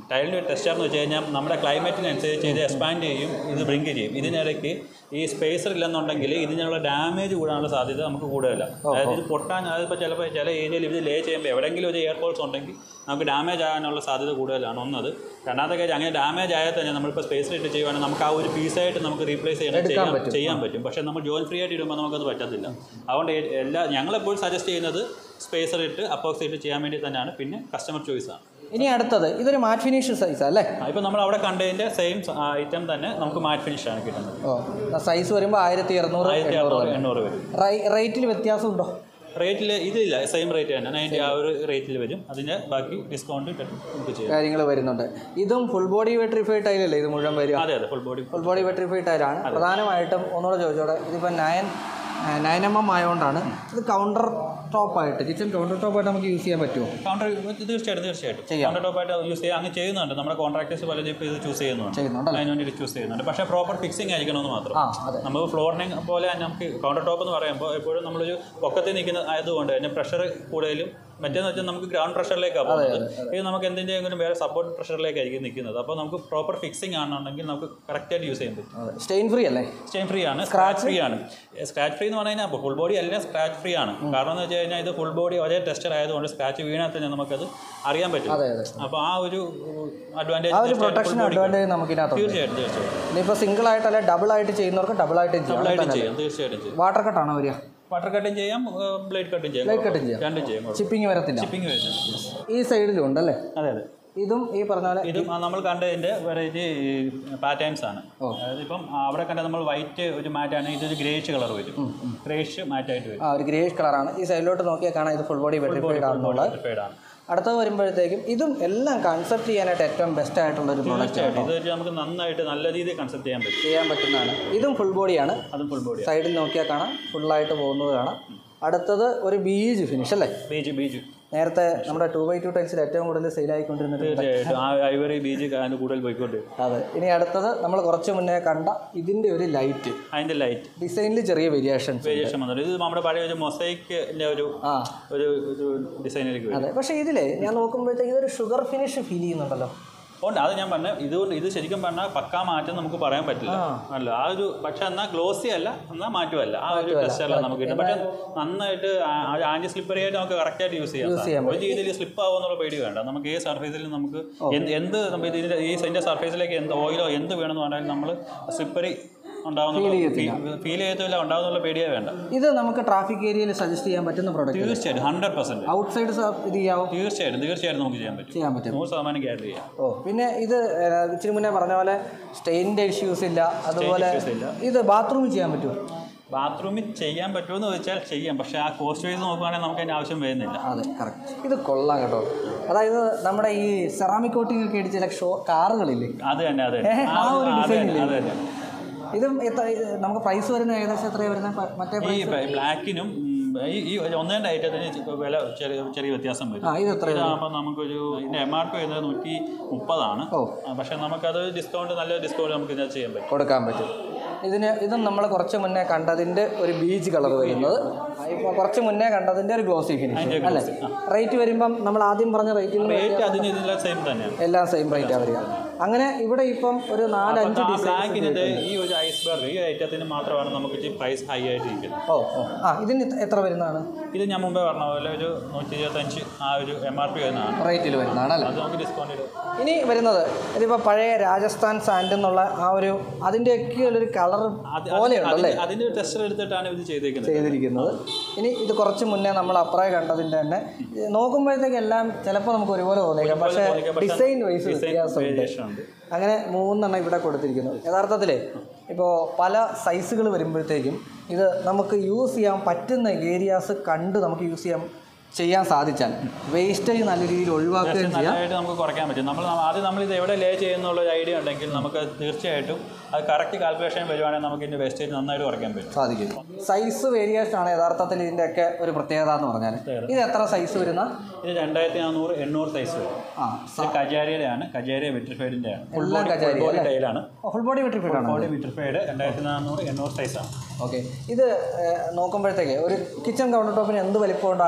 ടൈലിൻ്റെ ഒരു ടെസ്റ്റർ എന്ന് വെച്ച് കഴിഞ്ഞാൽ നമ്മുടെ ക്ലൈമറ്റിനനുസരിച്ച് ഇത് എക്സ്പാൻഡ് ചെയ്യും ഇത് ബ്രിങ്ക് ചെയ്യും ഇതിനിടയ്ക്ക് ഈ സ്പേസർ ഇല്ലെന്നുണ്ടെങ്കിൽ ഇതിനുള്ള ഡാമേജ് കൂടാനുള്ള സാധ്യത നമുക്ക് കൂടുതലല്ല അതായത് ഇത് പൊട്ടാൻ അതിപ്പോൾ ചിലപ്പോൾ ചില ഏരിയയിൽ ഇത് ലേ ചെയ്യുമ്പോൾ എവിടെയെങ്കിലും ഒരു എയർ ഹോൾസ് ഉണ്ടെങ്കിൽ നമുക്ക് ഡാമേജ് ആകാനുള്ള സാധ്യത കൂടുതലാണ് ഒന്നത് രണ്ടാമത്തെ കാര്യം അങ്ങനെ ഡാമേജ് ആയാൽ തന്നെ നമ്മളിപ്പോൾ സ്പേസർ ഇട്ട് ചെയ്യുവാണെങ്കിൽ നമുക്ക് ആ ഒരു പീസായിട്ട് നമുക്ക് റീപ്ലേസ് ചെയ്യണം ചെയ്യാൻ ചെയ്യാൻ പറ്റും പക്ഷേ നമ്മൾ ജോയിൻ ഫ്രീ ആയിട്ട് ഇടുമ്പോൾ നമുക്കത് പറ്റത്തില്ല അതുകൊണ്ട് എ- എല്ലാ ഞങ്ങളെപ്പോഴും സജസ്റ്റ് ചെയ്യുന്നത് സ്പേസർ ഇട്ട് അപ്പോക്സി ഇട്ട് ചെയ്യാൻ വേണ്ടി തന്നെയാണ് പിന്നെ കസ്റ്റമർ ചോയ്സ് ആണ് ഇനി അടുത്തത് ഇതൊരു മാറ്റ് ഫിനിഷ് സൈസ് അല്ലേ ഇപ്പം നമ്മൾ അവിടെ കണ്ടതിൻ്റെ സെയിം ഐറ്റം തന്നെ നമുക്ക് മാറ്റ് ഫിനിഷ് ആണ് കിട്ടുന്നത് ഓ സൈസ് വരുമ്പോൾ ആയിരത്തി ഇരുന്നൂറ് ആയിരത്തി അറുന്നൂറ് എണ്ണൂറ് വരും റേറ്റിൽ വ്യത്യാസമുണ്ടോ റേറ്റിൽ ഇതില്ല സെയിം റേറ്റ് തന്നെ അതിൻ്റെ ആ ഒരു റേറ്റിൽ വരും അതിൻ്റെ ബാക്കി ഡിസ്കൗണ്ട് നമുക്ക് ചെയ്യാം കാര്യങ്ങൾ വരുന്നുണ്ട് ഇതും ഫുൾ ബോഡി വെട്രിഫൈഡ് ടൈലല്ലേ ഇത് മുഴുവൻ വരിക അതെ അതെ full body full body vitrified ടൈലാണ് പ്രധാനമായിട്ടും ഒന്നുകൂടെ ചോദിച്ചോടെ ഇതിപ്പോൾ നയൻ നയൻ എം എം ആയതുകൊണ്ടാണ് ഇത് കൗണ്ടർ ടോപ്പായിട്ട് കിച്ചൺ കൗണ്ടർ ടോപ്പായിട്ട് നമുക്ക് യൂസ് ചെയ്യാൻ പറ്റുമോ കൗണ്ടർ തീർച്ചയായിട്ടും തീർച്ചയായിട്ടും കൗണ്ടർ ടോപ്പായിട്ട് യൂസ് ചെയ്യാം അങ്ങ് ചെയ്യുന്നുണ്ട് നമ്മുടെ കോൺട്രാക്ടേഴ്സ് പലരും ഇപ്പോൾ ഇത് ചൂസ് ചെയ്യുന്നുണ്ട് ചെയ്യുന്നുണ്ടല്ലേ അതിന് വേണ്ടി ചൂസ് ചെയ്യുന്നുണ്ട് പക്ഷേ പ്രോപ്പർ ഫിക്സിങ് ആയിരിക്കണമെന്ന് മാത്രം ആ അതെ നമ്മൾ ഫ്ലോറിനെ പോലെ തന്നെ നമുക്ക് കൗണ്ടർ ടോപ്പ് എന്ന് പറയുമ്പോൾ എപ്പോഴും നമ്മളൊരു പൊക്കത്തിൽ നിൽക്കുന്ന ആയതുകൊണ്ട് തന്നെ പ്രഷർ കൂടുതലും മറ്റേന്ന് വെച്ചാൽ നമുക്ക് ഗ്രൗണ്ട് പ്രഷറിലേക്കാണ് പോകുന്നത് ഇത് നമുക്ക് എന്തിൻ്റെയെങ്കിലും വേറെ സപ്പോർട്ട് പ്രഷറിലേക്കായിരിക്കും നിൽക്കുന്നത് അപ്പോൾ നമുക്ക് പ്രോപ്പർ ഫിക്സിംഗ് ആണെന്നുണ്ടെങ്കിൽ നമുക്ക് കറക്റ്റായിട്ട് യൂസ് ചെയ്യാൻ പറ്റും അതെ സ്റ്റെയിൻ ഫ്രീ അല്ലേ സ്റ്റെയിൻ ഫ്രീ ആണ് സ്ക്രാച്ച് ഫ്രീ ആണ് സ്ക്രാച്ച് ഫ്രീ എന്ന് പറഞ്ഞു കഴിഞ്ഞാൽ ഫുൾ ബോഡി അല്ല സ്ക്രാച്ച് ഫ്രീ ആണ് കാരണം എന്ന് വെച്ച് കഴിഞ്ഞാൽ ഇത് ഫുൾ ബോഡി ഒരേ ടെസ്റ്റർ ആയതുകൊണ്ട് സ്ക്രാച്ച് വീണാൽ തന്നെ നമുക്കത് അറിയാൻ പറ്റും അതെ അതെ അപ്പോൾ ആ ഒരു ആ ഒരു അഡ്വാൻറ്റേജ് പ്രൊട്ടക്ഷൻ അഡ്വാൻറ്റേജ് നമുക്ക് ഇതിനകത്തുണ്ട് തീർച്ചയായിട്ടും തീർച്ചയായിട്ടും ഇനിയിപ്പോൾ സിംഗിൾ ആയിട്ടല്ല ഡബിൾ ആയിട്ട് ചെയ്യുന്നവർക്ക് ഡബിൾ ആയിട്ട് ചെയ്യാം ഡബിളായിട്ടും ചെയ്യാം തീർച്ചയായിട്ടും ചെയ്യാം വാട്ടർ കട്ടാണോ വരിക വാട്ടർ കട്ടിങ് ചെയ്യാം ബ്ലേഡ് കട്ടിങ് ചെയ്യാം ബ്ലേഡ് കട്ടും ചെയ്യാം രണ്ടും ചെയ്യാം ഷിപ്പിംഗ് വരത്തില്ല ഷിപ്പിംഗ് വരുന്നത് ഈ സൈഡിലും ഉണ്ടല്ലേ അതെ അതെ ഇതും ഈ പറഞ്ഞ പോലെ ഇതും ആ നമ്മൾ കണ്ടതിൻ്റെ വെറൈറ്റി പാറ്റേൺസ് ആണ് ഓ. അതായത് ഇപ്പം അവിടെ കണ്ട നമ്മൾ വൈറ്റ് ഒരു മാറ്റാണ് ഇതൊരു ഗ്രേഷ് കളർ വരും ഗ്രേഷ് മാറ്റായിട്ട് വരും ആ ഒരു ഗ്രേഷ് കളറാണ് ഈ സൈഡിലോട്ട് നോക്കിയാൽ കാണാം ഇത് ഫുൾ ബോഡി വെട്രിഫൈഡ് ആണെന്നുള്ളത് Prepared ആണ് അടുത്തത് വരുമ്പോഴത്തേക്കും ഇതും എല്ലാം കൺസെപ്റ്റ് ചെയ്യാനായിട്ട് ഏറ്റവും ബെസ്റ്റ് ആയിട്ടുള്ള ഒരു പ്രോഡക്റ്റ് തീർച്ചയായിട്ടും ഇത് വെച്ച് നമുക്ക് നന്നായിട്ട് നല്ല രീതിയിൽ കൺസെപ്റ്റ് ചെയ്യാൻ പറ്റും ചെയ്യാൻ പറ്റുന്നതാണ് ഇതും ഫുൾ ബോഡിയാണ് അതും ഫുൾ ബോഡി സൈഡിൽ നോക്കിയാൽ കാണാം ഫുള്ളായിട്ട് പോകുന്നത് കാണാം അടുത്തത് ഒരു ബീജ് ഫിനിഷ് അല്ലേ ബീജ് ബീജ് നേരത്തെ നമ്മുടെ ടു ബൈ ടു ടൈൽസിൽ ഏറ്റവും കൂടുതൽ സെയിലായിക്കൊണ്ടിരുന്നത് തീർച്ചയായിട്ടും ആ ഐവറി ബീജ് അതിന് കൂടുതൽ പോയിക്കൊണ്ട് അതെ ഇനി അടുത്തത് നമ്മൾ കുറച്ച് മുന്നേ കണ്ട ഇതിൻ്റെ ഒരു ലൈറ്റ് അതിൻ്റെ ലൈറ്റ് ഡിസൈനിൽ ചെറിയ വേരിയേഷൻസ് വേരിയേഷൻ വന്നിട്ട് ഇത് നമ്മുടെ പഴയ ഒരു മൊസൈക്കിൻ്റെ ഒരു ആ ഒരു ഒരു ഡിസൈനിലേക്ക് വരും അതെ പക്ഷേ ഇതിലേ ഞാൻ നോക്കുമ്പോഴത്തേക്ക് ഇതൊരു ഷുഗർ ഫിനിഷ് ഫീൽ ചെയ്യുന്നുണ്ടല്ലോ ഉണ്ട് അത് ഞാൻ പറഞ്ഞ ഇതുകൊണ്ട് ഇത് ശരിക്കും പറഞ്ഞാൽ പക്കാ മാറ്റം നമുക്ക് പറയാൻ പറ്റില്ല അല്ല ആ ഒരു പക്ഷെ എന്നാൽ ഗ്ലോസി അല്ല എന്നാൽ മാറ്റുമല്ല ആ ഒരു ടെസ്റ്റല്ല നമുക്ക് കിട്ടും പക്ഷെ നന്നായിട്ട് ആൻറ്റി സ്ലിപ്പറി ആയിട്ട് നമുക്ക് കറക്റ്റായിട്ട് യൂസ് ചെയ്യാം സാർ. ഒരു രീതിയിൽ സ്ലിപ്പ് ആവുമെന്നുള്ള പേടി വേണ്ട നമുക്ക് ഈ സർഫേസിൽ നമുക്ക് എന്ത് എന്ത് നമ്മൾ ഇതിൻ്റെ ഈ ഇതിൻ്റെ സർഫേസിലേക്ക് എന്ത് ഓയിലോ എന്ത് വേണമെന്ന് പറഞ്ഞാൽ നമ്മൾ സ്ലിപ്പറി ഉണ്ടാവുന്നുള്ള ഫീൽ ചെയ്യത്തില്ല ഉണ്ടാവുന്നുള്ള പേടിയേ വേണ്ട ഇത് നമുക്ക് ട്രാഫിക് ഏരിയയിൽ സജസ്റ്റ് ചെയ്യാൻ പറ്റുന്ന പ്രോഡക്റ്റ് തീർച്ചയായിട്ടും ഹൺഡ്രഡ് പെർസെൻറ്റ് ഔട്ട് സൈഡ് ഇത് ചെയ്യാവോ തീർച്ചയായിട്ടും തീർച്ചയായിട്ടും നമുക്ക് ചെയ്യാൻ പറ്റും ചെയ്യാൻ പറ്റും നൂറ് ശതമാനം ഗ്യാരണ്ടി ചെയ്യാം ഓ പിന്നെ ഇത് ഏഹ്, ഇച്ചിരി മുന്നേ പറഞ്ഞ പോലെ സ്റ്റെയിൻ്റെ ഇഷ്യൂസ് ഇല്ല അതുപോലെ issues ഇല്ല. ഇത് ബാത്റൂമിൽ ചെയ്യാൻ പറ്റുമോ ബാത്റൂമിൽ ചെയ്യാൻ പറ്റുമെന്ന് ചോദിച്ചാൽ ചെയ്യാം പക്ഷേ ആ കോസ്റ്റ് വൈസ് നോക്കുകയാണെങ്കിൽ നമുക്ക് അതിൻ്റെ ആവശ്യം വരുന്നില്ല അതെ കറക്റ്റ് ഇത് കൊള്ളാം കേട്ടോ അതായത് നമ്മുടെ ഈ സെറാമിക് കോട്ടിംഗ് ഒക്കെ അടിച്ച ചില ഷോ കാറുകളില്ലേ അത് തന്നെ അത് ഏഹ്, ആ ഒരു അത് design തന്നെ ഇല്ലേ? അത് തന്നെ ഇതും എത്ര ഇത് നമുക്ക് പ്രൈസ് വരുന്ന ഏകദേശം എത്രയാണ് വരുന്നത് പ- മറ്റേ ഈ പ്രൈസ് ബ- ബ്ലാക്കിനും ഉം, ഈ ഈ ഒന്നേൻ്റെ ഐറ്റത്തിന് ചെ- വില ചെറിയ ചെറിയ വ്യത്യാസം വരും ആ ഇത് എത്ര ഇതാകുമ്പോൾ നമുക്കൊരു ഇതിൻ്റെ എം ആർ പി വരുന്നത് നൂറ്റി മുപ്പതാണ് ഓ. ആ, പക്ഷേ നമുക്കത് ഡിസ്കൗണ്ട് നല്ല ഡിസ്കൗണ്ട് നമുക്ക് ഇതിനകത്ത് ചെയ്യാൻ പറ്റും കൊടുക്കാൻ പറ്റും ഇതിന് ഇതും നമ്മൾ കുറച്ച് മുന്നേ കണ്ടതിൻ്റെ ഒരു ബീച്ച് കളർ വരുന്നത് ഇപ്പോൾ കുറച്ച് മുന്നേ കണ്ടതിൻ്റെ ഒരു ഗ്ലോസി ഫിനിഷ് അതിൻ്റെ അല്ലേ റേറ്റ് വരുമ്പം നമ്മൾ ആദ്യം പറഞ്ഞ റേറ്റിൽ റേറ്റ് അതിന് ഇതിനെല്ലാം സെയിം തന്നെയാണ് എല്ലാം സെയിം റേറ്റാണ് വരിക അങ്ങനെ ഇവിടെ ഇപ്പം ഒരു നാലഞ്ച് ആ ഡിസൈൻ ബ്ലാക്കിൻ്റെ ഈ ഒരു ഐസ്ബർഗ് ഈ ഐറ്റത്തിന് മാത്രമാണ് നമുക്ക് ഇച്ചിരി പ്രൈസ് ഹൈ ആയിട്ട് ഇരിക്കുന്നത് ഓ ഓ ആ ഇതിന് എത്ര- എത്ര വരുന്നതാണ് ഇത് ഞാൻ മുമ്പേ പറഞ്ഞ പോലെ ഒരു നൂറ്റി ഇരുപത്തഞ്ച് ആ ഒരു എം ആർ പി വരുന്നതാണ് റേറ്റിൽ വരുന്നതാണ് അല്ലേ അത് നമുക്ക് ഡിസ്കൗണ്ട് ഇടും ഇനി വരുന്നത് ഇതിപ്പോൾ പഴയ രാജസ്ഥാൻ സാൻഡ് എന്നുള്ള ആ ഒരു അതിൻ്റെയൊക്കെ ഒരു കളർ പോലെയുണ്ടല്ലേ അതിന്റെ ടെസ്റ്റർ എടുത്തിട്ടാണ് ഇത് ചെയ്തേക്കുന്നത് ചെയ്തിരിക്കുന്നത് ഇനി ഇത് കുറച്ച് മുന്നേ നമ്മൾ അപ്പുറം കണ്ടതിൻ്റെ തന്നെ ഇത് നോക്കുമ്പോഴത്തേക്ക് എല്ലാം ചിലപ്പോൾ നമുക്ക് ഒരുപോലെ തോന്നിയേക്കാം പക്ഷേ തോന്നിയേക്കാം, പക്ഷേ ഡിസൈൻ വൈസ് ഡിസൈൻ വ്യത്യാസമുണ്ട് വേരിയേഷൻ ഉണ്ട് അങ്ങനെ മൂന്നെണ്ണം ഇവിടെ കൊടുത്തിരിക്കുന്നു യഥാർത്ഥത്തിലേ ഇപ്പോൾ പല സൈസുകൾ വരുമ്പോഴത്തേക്കും ഇത് നമുക്ക് യൂസ് ചെയ്യാൻ പറ്റുന്ന ഏരിയാസ് കണ്ട് നമുക്ക് യൂസ് ചെയ്യാൻ ചെയ്യാൻ സാധിച്ചാൽ വേസ്റ്റേജ് നല്ല രീതിയിൽ ഒഴിവാക്കുകയും ചെയ്യാം നല്ലതായിട്ട് നമുക്ക് കുറയ്ക്കാൻ പറ്റും നമ്മൾ ആദ്യം നമ്മൾ ഇത് എവിടെ ലേ ചെയ്യുന്നുള്ള ഒരു ഐഡിയ ഉണ്ടെങ്കിൽ നമുക്ക് തീർച്ചയായിട്ടും അത് കറക്റ്റ് കാൽക്കുലേഷൻ വരുവാണെങ്കിൽ നമുക്ക് ഇതിന്റെ വേസ്റ്റേജ് നന്നായിട്ട് കുറയ്ക്കാൻ പറ്റും സാധിക്കും സൈസ് വേരിയേഷൻ ആണ് യഥാർത്ഥത്തിൽ ഇതിൻ്റെയൊക്കെ ഒരു പ്രത്യേകത എന്ന് പറഞ്ഞാൽ ഇത് എത്ര സൈസ് വരുന്ന ഇത് രണ്ടായിരത്തി നാനൂറ് എണ്ണൂറ് സൈസ് വരും ആ ഇത് കജാരിയുടെ ആണ് കജാരിയ വിട്രിഫൈഡിന്റെ ആണ് ഫുൾ എല്ലാം ബോഡി കജാരിയ ബോഡി ടൈലാണ് ഫുൾ ബോഡി വെട്ടിഫിറ്റ് ആണ് ബോഡി വിട്രിഫൈഡ് രണ്ടായിരത്തി നാനൂറ് എണ്ണൂറ് സൈസാണ് ഓക്കെ ഇത് ഏഹ്, നോക്കുമ്പോഴത്തേക്ക് ഒരു കിച്ചൺ കൗണ്ടർ ടോപ്പിന് എന്ത് വലിപ്പമുണ്ടോ കറക്റ്റ്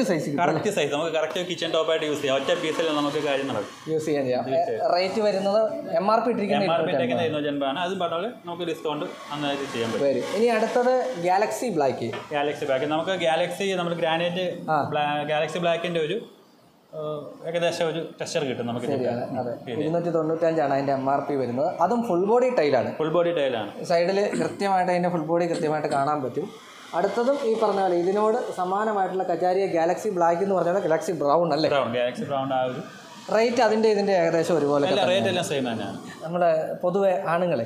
സൈസ് കിട്ടും കറക്റ്റ് സൈസ് നമുക്ക് കറക്റ്റ് കിച്ചൺ ടോപ്പായിട്ട് യൂസ് ചെയ്യാം ഒറ്റ പീസിൽ നമുക്ക് കാര്യം നടക്കും യൂസ് ചെയ്യാൻ ചെയ്യാം റേറ്റ് വരുന്നത് എം ആർ പി എം ഇട്ടിരിക്കുന്ന ആർ പി ടെക്കിന് ഇരുന്നൂറ്റി അൻപതാണ് അത് പറഞ്ഞാൽ നമുക്ക് ഡിസ്കൗണ്ട് നന്നായിട്ട് ചെയ്യാൻ പറ്റും വരും ഇനി അടുത്തത് ഗാലക്സി ബ്ലാക്ക് ഗാലക്സി ബ്ലാക്ക് നമുക്ക് ഗാലക്സി നമ്മൾ ഗ്രാനൈറ്റ് ഗാലക്സി ബ്ലാക്കിൻ്റെ ഒരു ഏഹ്, ഏകദേശം ഒരു ടെക്സ്ചർ കിട്ടും നമുക്ക് അതെ ഇരുന്നൂറ്റി തൊണ്ണൂറ്റഞ്ചാണ് അതിൻ്റെ എം ആർ പി വരുന്നത് അതും ഫുൾ ബോഡി ടൈലാണ് ഫുൾ ബോഡി ടൈലാണ് സൈഡിൽ കൃത്യമായിട്ട് അതിൻ്റെ ഫുൾ ബോഡി കൃത്യമായിട്ട് കാണാൻ പറ്റും അടുത്തതും ഈ പറഞ്ഞ പോലെ ഇതിനോട് സമാനമായിട്ടുള്ള കജാരിയ ഗാലക്സി ബ്ലാക്ക് എന്ന് പറഞ്ഞാൽ ഗാലക്സി ബ്രൗൺ അല്ലേ ബ്രൗൺ ഗാലക്സി ബ്രൗൺ ആ ഒരു റേറ്റ് അതിൻ്റെ ഇതിൻ്റെ ഏകദേശം ഒരുപോലെ അല്ല റേറ്റ് എല്ലാം സെയിം തന്നെയാണ് നമ്മുടെ പൊതുവെ ആണുങ്ങളെ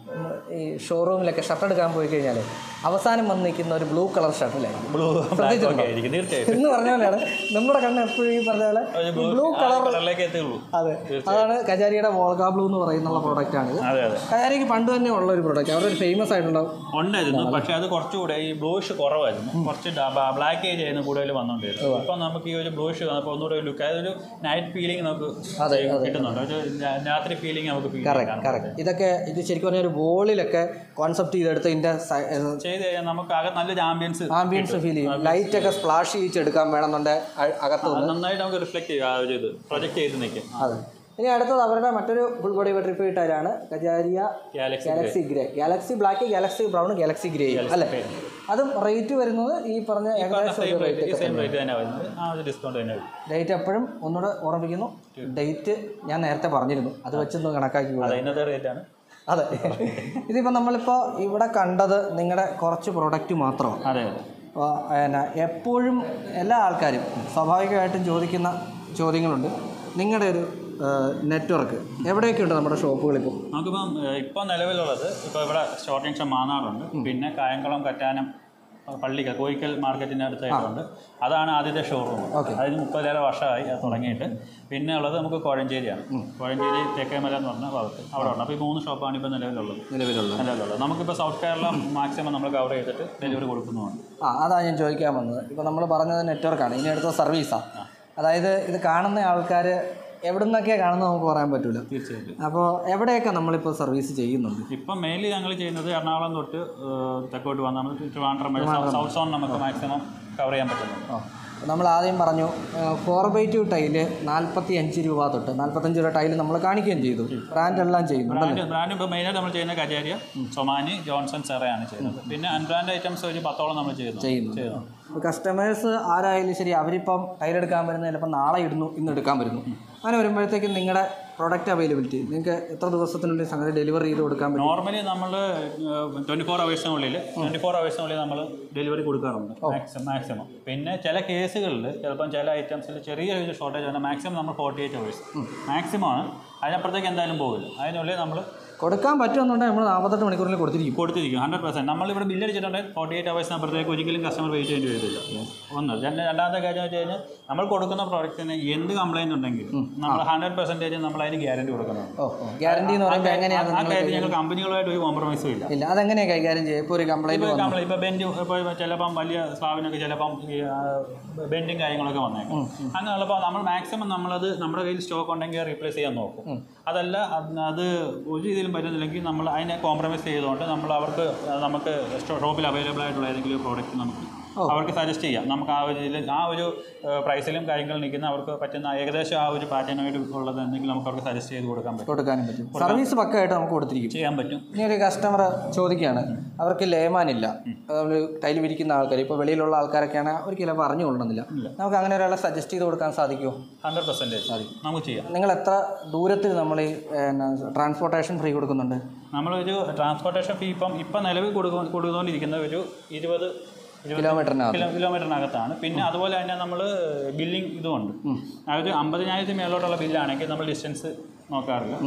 ഈ ഷോറൂമിലൊക്കെ ഷർട്ട് എടുക്കാൻ പോയി കഴിഞ്ഞാൽ അവസാനം വന്ന് നിൽക്കുന്ന ഒരു ബ്ലൂ കളർ ഷർട്ടില്ലേ ബ്ലൂ ബ്ലാക്ക് ഒക്കെ ആയിരിക്കും തീർച്ചയായിട്ടും എന്ന് പറഞ്ഞ പോലെയാണ് നമ്മുടെ കണ്ണ് എപ്പോഴും ഈ പറഞ്ഞ പോലെ ബ്ലൂ കളർ കളറിലേക്ക് എത്തുള്ളൂ അതെ അതാണ് കജാരിയുടെ വോൾഗാ ബ്ലൂ എന്ന് പറയുന്ന പ്രോഡക്റ്റ് ആണിത് അതെ അതെ കജാരിക്ക് പണ്ട് തന്നെ ഉള്ള ഒരു പ്രോഡക്റ്റ് അവരുടെ ഒരു ഫേമസ് ആയിട്ടുള്ള ഉണ്ടായിരുന്നു പക്ഷെ അത് കുറച്ചുകൂടെ ഈ ബ്ലൂഷ് കുറവായിരുന്നു കുറച്ച് ബ്ലാക്ക് ഏജ് ആയിരുന്നു കൂടുതൽ വന്നുകൊണ്ടിരുന്നത് ഇപ്പം നമുക്ക് ഈ ഒരു ബ്ലൂഷ് വന്നപ്പോൾ ഒന്നുകൂടെ ഒരു ലുക്ക് അതൊരു നൈറ്റ് ഫീലിംഗ് നമുക്ക് അതെ, കിട്ടുന്നുണ്ട് ഒരു രാ- രാത്രി ഫീലിംഗ് നമുക്ക് ഫീൽ കറക്റ്റ് കറക്റ്റ് ഇതൊക്കെ ഇത് ശരിക്കും പറഞ്ഞാൽ ഒരു വോളിലൊക്കെ കോൺസെപ്റ്റ് ചെയ്തെടുത്ത് ഇതിൻ്റെ ചെയ്ത് കഴിഞ്ഞാൽ നമുക്ക് ആകെ നല്ലൊരു ആംബിയൻസ് ആംബിയൻസ് ഫീൽ ചെയ്യും ലൈറ്റ് ഒക്കെ സ്പ്ലാഷ് ചെയ്യിച്ചെടുക്കാൻ വേണമെന്നുണ്ടെങ്കിൽ അകത്ത് അത് നന്നായിട്ട് നമുക്ക് റിഫ്ലക്ട് ചെയ്യും ആ ഒരു ഇത് പ്രൊജക്ട് ചെയ്ത് നിൽക്കും അതെ ഇനി അടുത്തത് അവരുടെ മറ്റൊരു ഫുൾ ബോഡി വെട്രിഫൈ ടയറാണ് Kajaria galaxy galaxy grey galaxy black galaxy brown galaxy grey അല്ലേ അതും റേറ്റ് വരുന്നത് ഈ പറഞ്ഞ ഏകദേശം സെയിം ഒരു റേറ്റ് റേറ്റ് ഈ സെയിം റേറ്റ് തന്നെ വരുന്നത് ആ ഒരു ഡിസ്കൗണ്ട് തന്നെ വരും ഡേറ്റ് എപ്പോഴും ഒന്നുകൂടെ ഓർമ്മിക്കുന്നു ഡേറ്റ് ഞാൻ നേരത്തെ പറഞ്ഞിരുന്നു അത് വെച്ചൊന്ന് കണക്കാക്കി കൂടാ അതെ ഇന്നത്തെ റേറ്റ് ആണ് അതെ ഇതിപ്പോൾ നമ്മളിപ്പോൾ ഇവിടെ കണ്ടത് നിങ്ങളുടെ കുറച്ച് പ്രൊഡക്റ്റ് മാത്രമാണ് അതെ അതെ അപ്പോൾ പിന്നെ എപ്പോഴും എല്ലാ ആൾക്കാരും സ്വാഭാവികമായിട്ടും ചോദിക്കുന്ന ചോദ്യങ്ങളുണ്ട് നിങ്ങളുടെ ഒരു നെറ്റ്വർക്ക് എവിടെയൊക്കെ ഉണ്ട് നമ്മുടെ ഷോപ്പുകൾ ഇപ്പോൾ നമുക്കിപ്പം ഏഹ്, ഇപ്പം നിലവിലുള്ളത് ഇപ്പോൾ ഇവിടെ സ്റ്റോക്ക് ജംഗ്ഷൻ മാന്നാടുണ്ട് പിന്നെ കായംകുളം കറ്റാനം അഹ് പള്ളിക്കൽ കോയിക്കൽ മാർക്കറ്റിൻ്റെ അടുത്തായിട്ടുണ്ട് അതാണ് ആദ്യത്തെ ഷോറൂം അതിന് മുപ്പതിലേറെ വർഷമായി അത് തുടങ്ങിയിട്ട് പിന്നെ ഉള്ളത് നമുക്ക് കോഴഞ്ചേരിയാണ് കോഴഞ്ചേരി തേക്കേമല എന്ന് പറഞ്ഞ ഭാഗത്ത് അവിടെ ഉണ്ട് അപ്പോൾ ഈ മൂന്ന് ഷോപ്പാണ് ഇപ്പോൾ നിലവിലുള്ളത് നിലവിലുള്ള നിലവിലുള്ളത് നമുക്കിപ്പോൾ സൗത്ത് കേരള മാക്സിമം നമ്മൾ കവർ ചെയ്തിട്ട് ഡെലിവറി കൊടുക്കുന്നുമുണ്ട് ആ അതാണ് ഞാൻ ചോദിക്കാൻ വന്നത് ഇപ്പോൾ നമ്മൾ പറഞ്ഞത് നെറ്റ്വർക്കാണ് ഇനി അടുത്ത സർവീസാണ് അതായത് ഇത് കാണുന്ന ആൾക്കാർ എവിടെ നിന്നൊക്കെയാണ് കാണുന്നത് നമുക്ക് പറയാൻ പറ്റില്ല തീർച്ചയായിട്ടും അപ്പോൾ എവിടെയൊക്കെ നമ്മളിപ്പോൾ സർവീസ് ചെയ്യുന്നുണ്ട് ഇപ്പം മെയിൻലി ഞങ്ങൾ ചെയ്യുന്നത് എറണാകുളം തൊട്ട് ഏഹ്, തെക്കോട്ട് വന്ന് നമ്മൾ ട്രിവാൻഡ്രം വരെ സൗത്ത് സോൺ നമുക്ക് മാക്സിമം കവർ ചെയ്യാൻ പറ്റുന്നുണ്ട് ആ നമ്മൾ ആദ്യം പറഞ്ഞു ഫോർ ബൈ ടു ടൈല് നാൽപ്പത്തി അഞ്ച് രൂപ തൊട്ട് നാൽപ്പത്തഞ്ച് രൂപ ടൈല് നമ്മൾ കാണിക്കുകയും ചെയ്തു ബ്രാൻഡ് എല്ലാം ചെയ്യുന്നുണ്ട് ബ്രാൻഡ് ബ്രാൻഡ് ഇപ്പോൾ മെയിനായിട്ട് നമ്മൾ ചെയ്യുന്ന കജാരിയ സൊമാനി ജോൺസൺ സെറയാണ് ചെയ്യുന്നത് പിന്നെ അൺബ്രാൻഡ് ഐറ്റംസ് ഒരു പത്തോളം നമ്മൾ ചെയ്യുന്നു ചെയ്യുന്നു ചെയ്യുന്നു കസ്റ്റമേഴ്സ് ആരായാലും ശരി അവരിപ്പം ടൈലെടുക്കാൻ വരുന്ന ചിലപ്പോൾ നാളെ ഇടുന്നു ഇന്ന് എടുക്കാൻ വരുന്നു അങ്ങനെ വരുമ്പോഴത്തേക്കും നിങ്ങളുടെ പ്രൊഡക്റ്റ് അവൈലബിലിറ്റി നിങ്ങൾക്ക് എത്ര ദിവസത്തിനുള്ളിൽ സംഗതി ഡെലിവറി ചെയ്ത് കൊടുക്കാൻ പറ്റും നോർമലി നമ്മൾ ട്വൻറ്റി ഫോർ അവേഴ്സിനുള്ളിൽ ട്വൻറ്റി ഫോർ അവേഴ്സിനുള്ളിൽ നമ്മൾ ഡെലിവറി കൊടുക്കാറുണ്ട് മാക്സിമം മാക്സിമം പിന്നെ ചില കേസുകളിൽ ചിലപ്പം ചില ഐറ്റംസിൽ ചെറിയ ഒരു ഷോർട്ടേജ് വന്നാൽ മാക്സിമം നമ്മൾ ഫോർട്ടി എയ്റ്റ് അവേഴ്സ് മാക്സിമം ആണ് അതിനപ്പുറത്തേക്ക് എന്തായാലും പോകില്ല അതിനുള്ളിൽ നമ്മൾ കൊടുക്കാൻ പറ്റുമെന്നുണ്ടെങ്കിൽ നമ്മൾ നാൽപ്പത്തെട്ട് മണിക്കൂറിൽ കൊടുത്തിരിക്കും കൊടുത്തിരിക്കും ഹൺഡ്രഡ് പെർസെൻറ്റ് നമ്മളിവിടെ ബില്ല് അടിച്ചിട്ടുണ്ടെങ്കിൽ ഫോർട്ടി എയ്റ്റ് അവേഴ്സിനപ്പുറത്തേക്ക് ഒരിക്കലും കസ്റ്റമർ വെയിറ്റ് ചെയ്യേണ്ടി വരില്ല ഒന്ന് രണ്ട് രണ്ടാമത്തെ കാര്യം വെച്ച് കഴിഞ്ഞാൽ നമ്മൾ കൊടുക്കുന്ന പ്രോഡക്റ്റിന് എന്ത് കംപ്ലൈൻറ്റ് ഉണ്ടെങ്കിലും നമ്മൾ ഹൺഡ്രഡ് പെർസെൻറ്റേജ് നമ്മൾ അതിന് ഗ്യാരണ്ടി കൊടുക്കുന്നുണ്ട് ഓ ഗ്യാരണ്ടി എന്ന് പറയുമ്പോൾ എങ്ങനെയാണ് ആ കാര്യം ഞങ്ങൾ കമ്പനികളുമായിട്ട് ഒരു കോംപ്രമൈസും ഇല്ല ഇല്ല അതെങ്ങനെയാണ് കൈകാര്യം ചെയ്യുക ഇപ്പോൾ ഒരു കംപ്ലൈൻറ്റ് ഇപ്പോൾ കംപ്ലൈൻറ്റ് ഇപ്പോൾ ബെൻഡ് ഇപ്പോൾ ചിലപ്പം വലിയ സ്ലാബിനൊക്കെ ചിലപ്പം ഈ ബെൻഡും കാര്യങ്ങളൊക്കെ വന്നേക്കും അങ്ങനെയുള്ളപ്പോൾ നമ്മൾ മാക്സിമം നമ്മളത് നമ്മുടെ കയ്യിൽ സ്റ്റോക്ക് ഉണ്ടെങ്കിൽ റീപ്ലേസ് ചെയ്യാൻ നോക്കും അതല്ല അത് അത് ഒരു രീതിയിലും പറ്റുന്നില്ലെങ്കിൽ നമ്മൾ അതിനെ കോംപ്രമൈസ് ചെയ്തുകൊണ്ട് നമ്മൾ അവർക്ക് നമുക്ക് ഷോപ്പിൽ അവൈലബിൾ ആയിട്ടുള്ള ഏതെങ്കിലും പ്രോഡക്റ്റ് നമുക്ക് അവർക്ക് സജസ്റ്റ് ചെയ്യാം നമുക്ക് ആ ഒരു ഇതിൽ ആ ഒരു പ്രൈസിലും കാര്യങ്ങൾ നിൽക്കുന്ന അവർക്ക് പറ്റുന്ന ഏകദേശം ആ ഒരു പാറ്റേണായിട്ട് ഉള്ളത് എന്തെങ്കിലും നമുക്ക് അവർക്ക് സജസ്റ്റ് ചെയ്ത് കൊടുക്കാൻ പറ്റും കൊടുക്കാനും പറ്റും സർവീസ് പക്കമായിട്ട് നമുക്ക് കൊടുത്തിരിക്കും ചെയ്യാൻ പറ്റും ഇനി ഒരു കസ്റ്റമർ ചോദിക്കുകയാണ് അവർക്ക് ലേമാനില്ല നമ്മൾ ടൈൽ വിരിക്കുന്ന ആൾക്കാർ ഇപ്പോൾ വെളിയിലുള്ള ആൾക്കാരൊക്കെയാണ് അവർക്ക് ചിലപ്പോൾ അറിഞ്ഞു കൊള്ളണമെന്നില്ല നമുക്ക് അങ്ങനെ ഒരാളെ സജസ്റ്റ് ചെയ്ത് കൊടുക്കാൻ സാധിക്കുമോ ഹൺഡ്രഡ് പെർസെൻറ്റേജ് നമുക്ക് ചെയ്യാം നിങ്ങൾ എത്ര ദൂരത്തിൽ നമ്മൾ ഈ ട്രാൻസ്പോർട്ടേഷൻ ഫ്രീ കൊടുക്കുന്നുണ്ട് നമ്മളൊരു ട്രാൻസ്പോർട്ടേഷൻ ഫീ ഇപ്പം ഇപ്പം നിലവിൽ കൊടുക്കു കൊടുത്തുകൊണ്ടിരിക്കുന്ന ഒരു ഇരുപത് ഇരുപത് കിലോമീറ്ററിനകത്ത് കിലോ കിലോമീറ്ററിനകത്താണ് പിന്നെ അതുപോലെ തന്നെ നമ്മൾ ബില്ലിംഗ് ഇതുമുണ്ട് അതായത് അമ്പതിനായിരത്തിന് മേലോട്ടുള്ള ബില്ലാണെങ്കിൽ നമ്മൾ ഡിസ്റ്റൻസ് നോക്കാറില്ല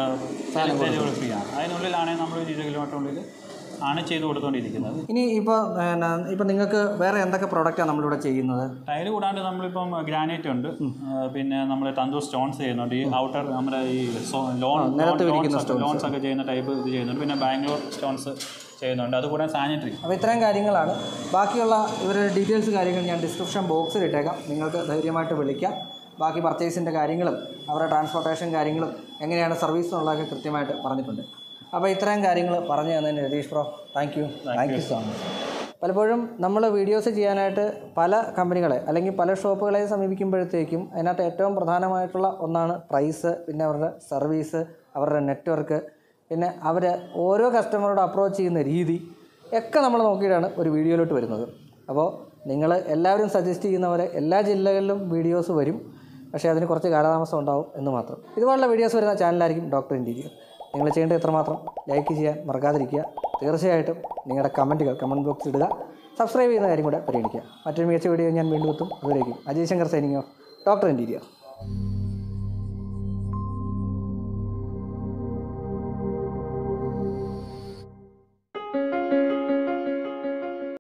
ഡെലിവറി ഫ്രീ ആണ് അതിനുള്ളിലാണെങ്കിൽ നമ്മൾ ഒരു ഇരുപത് കിലോമീറ്ററിനുള്ളിൽ ആണ് ചെയ്ത് കൊടുത്തുകൊണ്ടിരിക്കുന്നത് ഇനി ഇപ്പോൾ ഇപ്പോൾ നിങ്ങൾക്ക് വേറെ എന്തൊക്കെ പ്രോഡക്റ്റാണ് നമ്മളിവിടെ ചെയ്യുന്നത് ടൈല് കൂടാണ്ട് നമ്മളിപ്പം ഗ്രാനൈറ്റ് ഉണ്ട് ആ, പിന്നെ നമ്മൾ തന്തൂർ സ്റ്റോൺസ് ചെയ്യുന്നുണ്ട് ഈ ഔട്ടർ നമ്മുടെ ഈ ലോൺ ലോൺസ് ഒക്കെ ചെയ്യുന്ന ടൈപ്പ് ഇത് ചെയ്യുന്നുണ്ട് പിന്നെ ബാംഗ്ലൂർ സ്റ്റോൺസ് ചെയ്യുന്നുണ്ട് അതുകൂടാതെ സാനിറ്ററി അപ്പോൾ ഇത്രയും കാര്യങ്ങളാണ് ബാക്കിയുള്ള ഇവരുടെ ഡീറ്റെയിൽസ് കാര്യങ്ങൾ ഞാൻ ഡിസ്ക്രിപ്ഷൻ ബോക്സിൽ ഇട്ടേക്കാം നിങ്ങൾക്ക് ധൈര്യമായിട്ട് വിളിക്കാം ബാക്കി പർച്ചേസിൻ്റെ കാര്യങ്ങളും അവരുടെ ട്രാൻസ്പോർട്ടേഷൻ കാര്യങ്ങളും എങ്ങനെയാണ് സർവീസ് എന്നുള്ളതൊക്കെ കൃത്യമായിട്ട് പറഞ്ഞിട്ടുണ്ട് അപ്പോൾ ഇത്രയും കാര്യങ്ങൾ പറഞ്ഞു തന്നതിന് Ratheesh bro thank you thank you so much പലപ്പോഴും നമ്മൾ വീഡിയോസ് ചെയ്യാനായിട്ട് പല കമ്പനികളെ അല്ലെങ്കിൽ പല ഷോപ്പുകളെ സമീപിക്കുമ്പോഴത്തേക്കും അതിനകത്ത് ഏറ്റവും പ്രധാനമായിട്ടുള്ള ഒന്നാണ് പ്രൈസ് പിന്നെ അവരുടെ സർവീസ് അവരുടെ നെറ്റ്വർക്ക് പിന്നെ അവർ ഓരോ കസ്റ്റമറോട് അപ്രോച്ച് ചെയ്യുന്ന രീതി ഒക്കെ നമ്മൾ നോക്കിയിട്ടാണ് ഒരു വീഡിയോയിലോട്ട് വരുന്നത് അപ്പോൾ നിങ്ങൾ എല്ലാവരും സജസ്റ്റ് ചെയ്യുന്ന പോലെ എല്ലാ ജില്ലകളിലും വീഡിയോസ് വരും പക്ഷേ അതിന് കുറച്ച് കാലതാമസം ഉണ്ടാവും എന്ന് മാത്രം ഇതുപോലുള്ള വീഡിയോസ് വരുന്ന ചാനലായിരിക്കും ഡോക്ടർ ഇൻറ്റീരിയർ നിങ്ങൾ ചെയ്യേണ്ടത് എത്രമാത്രം ലൈക്ക് ചെയ്യാൻ മറക്കാതിരിക്കുക തീർച്ചയായിട്ടും നിങ്ങളുടെ കമൻറ്റുകൾ കമൻറ്റ് ബോക്സ് ഇടുക സബ്സ്ക്രൈബ് ചെയ്യുന്ന കാര്യം കൂടെ പരിഗണിക്കുക മറ്റൊരു മികച്ച വീഡിയോ ഞാൻ വീണ്ടും എത്തും അതുവരേക്കും Ajay Shankar signing off doctor interior